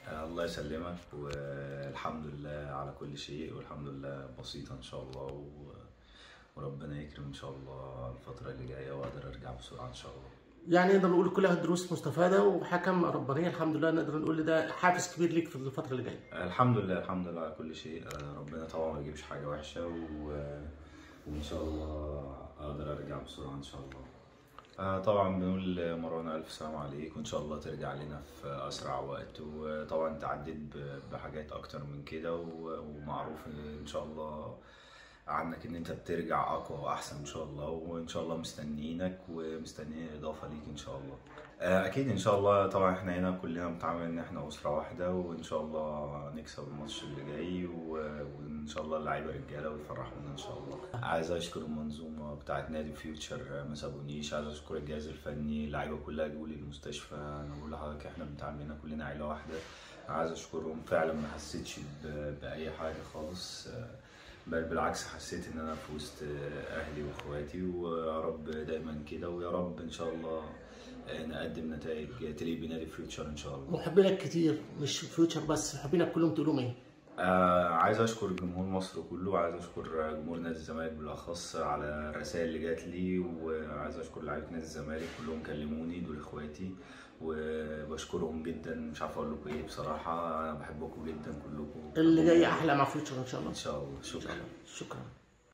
آه، الله يسلمك والحمد لله على كل شيء والحمد لله بسيطة إن شاء الله و... وربنا يكرم إن شاء الله الفترة اللي جاية وأقدر أرجع بسرعة إن شاء الله يعني نقدر نقول كلها دروس مستفاده وحكم ربانيه الحمد لله نقدر نقول إن ده حافز كبير ليك في الفتره اللي جايه الحمد لله الحمد لله على كل شيء آه، ربنا طبعا ما يجيبش حاجة وحشة و... وإن شاء الله أقدر أرجع بسرعة إن شاء الله آه، طبعا بنقول لمروان ألف سلام عليك وإن شاء الله ترجع لنا في أسرع وقت وطبعا أنت عديت ب- بحاجات أكتر من كده و- ومعروف إن شاء الله عنك إن أنت بترجع أقوى وأحسن إن شاء الله وإن شاء الله مستنيينك ومستنيين إضافة ليك إن شاء الله آه، أكيد إن شاء الله طبعا إحنا هنا كلنا بنتعامل إن إحنا أسرة واحدة وإن شاء الله نكسب الماتش اللي جاي و- وإن شاء الله اللعيبة رجالة ويفرحونا إن شاء الله عايز أشكر المنظومة بتاعت نادي فيوتشر ما سابونيش عايز أشكر الجهاز الفني اللعيبة كلها جوا لي المستشفى أنا بقول لحضرتك إحنا بنتعامل هنا كلنا عيلة واحدة عايز أشكرهم فعلا ما حسيتش ب- بأي حاجة خالص آه، بل بالعكس حسيت ان انا في وسط اهلي واخواتي ويا رب دايما كده ويا رب ان شاء الله نقدم نتائج تليق بنادي فيوتشر ان شاء الله محبينك كتير مش فيوتشر بس محبينك كلهم تقولوا ايه آه عايز اشكر جمهور مصر كله وعايز اشكر جمهور نادي الزمالك بالاخص على الرسائل اللي جات لي وعايز اشكر لعيبه نادي الزمالك كلهم كلموني دول اخواتي وبشكرهم جدا مش عارف اقول لكم ايه بصراحه انا بحبكم جدا كلكم اللي جاي احلى مع فيوتشر ان شاء الله ان شاء الله شكرا شكرا